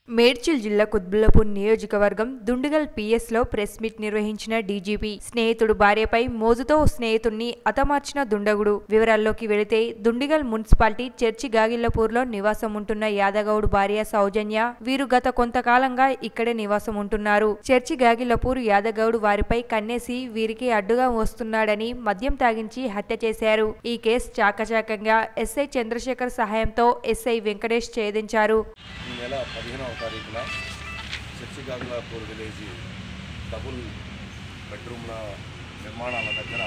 మేడ్చల్ జిల్లా కుత్బుల్లాపూర్ నియోజకవర్గం దుండిగల్ పిఎస్లో ప్రెస్ మీట్ నిర్వహించిన డీజీపీ స్నేహితుడు భార్యపై మోజుతో స్నేహితుడిని అతమార్చిన దుండగుడు వివరాల్లోకి వెళితే దుండిగల్ మున్సిపాలిటీ చర్చి గాగిళ్లపూర్లో నివాసం ఉంటున్న యాదగౌడ్ భార్య సౌజన్య వీరు గత కొంతకాలంగా ఇక్కడే నివాసం ఉంటున్నారు చర్చి గాగిళ్లపూర్ యాదగౌడ్ వారిపై కన్నేసి వీరికి అడ్డుగా వస్తున్నాడని మద్యం తాగించి హత్య చేశారు ఈ కేసు చాకచాకంగా ఎస్ఐ చంద్రశేఖర్ సహాయంతో ఎస్ఐ వెంకటేష్ ఛేదించారు ఈ నెల పదిహేనవ తారీఖున చర్చి గాగులాపూర్ విలేజ్ డబుల్ బెడ్రూమ్ల నిర్మాణాల దగ్గర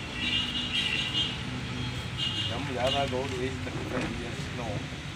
M Yadav Goud age thirty five ఇయర్స్లో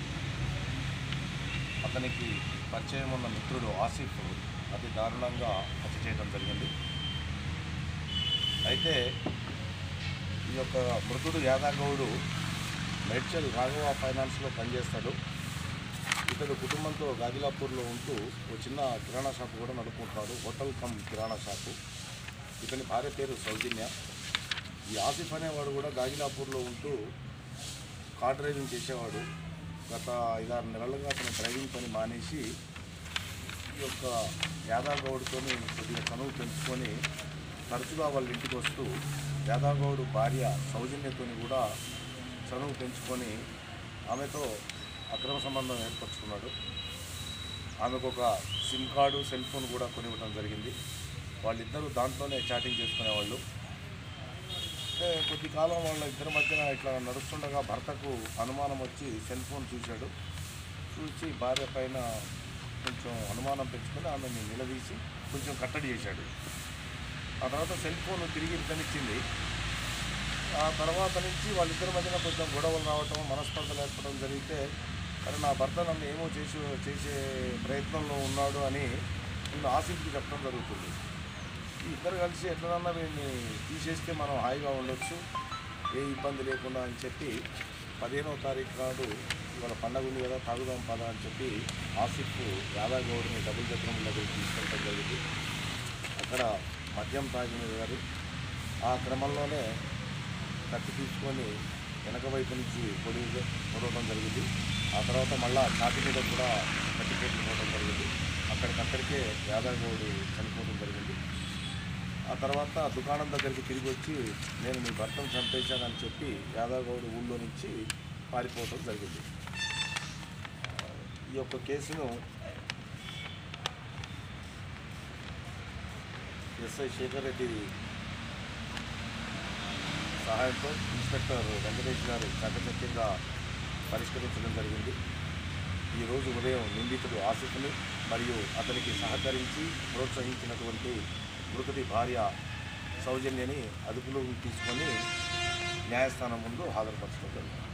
అతనికి పరిచయం ఉన్న మిత్రుడు ఆసిఫ్ అతి దారుణంగా హత్య చేయడం జరిగింది అయితే ఈ యొక్క మృతుడు యాదవ్ గౌడు మేడ్చల్ రాఘవ ఫైనాన్స్లో పనిచేస్తాడు ఇతడు కుటుంబంతో గాదిలాపూర్లో ఉంటూ ఓ చిన్న కిరాణా షాపు కూడా నడుపుకుంటున్నాడు హోటల్ కమ్ కిరాణా షాపు ఇతని భార్య పేరు సౌజన్య ఈ ఆసిఫ్ అనేవాడు కూడా గాగిలాపూర్లో ఉంటూ కార్ డ్రైవింగ్ చేసేవాడు గత ఐదారు నెలలుగా అతను డ్రైవింగ్ పని మానేసి ఈ యొక్క యాదవ్ గౌడ్తో కొద్దిగా చనువు పెంచుకొని తరచుగా వాళ్ళ ఇంటికి వస్తూ యాదవ్ గౌడ్ భార్య సౌజన్యతోని కూడా చనువు పెంచుకొని ఆమెతో అక్రమ సంబంధం ఏర్పరచుకున్నాడు ఆమెకు ఒక సిమ్ కార్డు సెల్ ఫోన్ కూడా కొనివ్వడం జరిగింది వాళ్ళిద్దరూ దాంట్లోనే చాటింగ్ చేసుకునేవాళ్ళు అంటే కొద్ది కాలం వాళ్ళ ఇద్దరి మధ్యన ఇట్లా నడుస్తుండగా భర్తకు అనుమానం వచ్చి సెల్ ఫోన్ చూశాడు చూసి భార్య పైన కొంచెం అనుమానం పెంచుకొని ఆమెని నిలదీసి కొంచెం కట్టడి చేశాడు ఆ తర్వాత సెల్ ఫోన్ తిరిగి రిటర్న్ ఇచ్చింది ఆ తర్వాత నుంచి వాళ్ళిద్దరి మధ్యన కొంచెం గొడవలు రావటం మనస్పర్ధలు ఏర్పడడం జరిగితే అరే నా భర్త నన్ను ఏమో చేసి చేసే ప్రయత్నంలో ఉన్నాడు అని నేను ఆసక్తికి చెప్పడం జరుగుతుంది ఈ ఇద్దరు కలిసి ఎట్లనన్నా వీడిని తీసేస్తే మనం హాయిగా ఉండొచ్చు ఏ ఇబ్బంది లేకుండా అని చెప్పి పదిహేనవ తారీఖు నాడు ఇవాళ పండగ ఉంది కదా తాగుదాం పద అని చెప్పి ఆసిఫ్ యాదవ్ గౌడ్ని డబుల్ బెడ్రూమ్ దగ్గరికి తీసుకెళ్ళడం జరిగింది అక్కడ మద్యం తాగిన గారు ఆ క్రమంలోనే కత్తి తీసుకొని వెనక వైపు నుంచి పొడి పొడవడం జరిగింది ఆ తర్వాత మళ్ళా ఛాతి మీద కూడా కత్తి పెట్టి పోవడం జరిగింది అక్కడికక్కడికే యాదవ్ గౌడ్ చనిపోవడం జరిగింది ఆ తర్వాత దుకాణం దగ్గరికి తిరిగి వచ్చి నేను మీ భర్తను చంపేశానని చెప్పి యాదవ్ గౌడ్ ఊళ్ళో నుంచి పారిపోవడం జరిగింది ఈ యొక్క కేసును ఎస్ఐ శేఖర్ రెడ్డి సహాయంతో ఇన్స్పెక్టర్ వెంకటేష్ గారు చకచక్యంగా పరిష్కరించడం జరిగింది ఈరోజు ఉదయం నిందితుడు ఆసిఫ్ని మరియు అతనికి సహకరించి ప్రోత్సహించినటువంటి మృతుడి భార్య సౌజన్యని అదుపులోకి తీసుకొని న్యాయస్థానం ముందు హాజరుపరచడం జరిగింది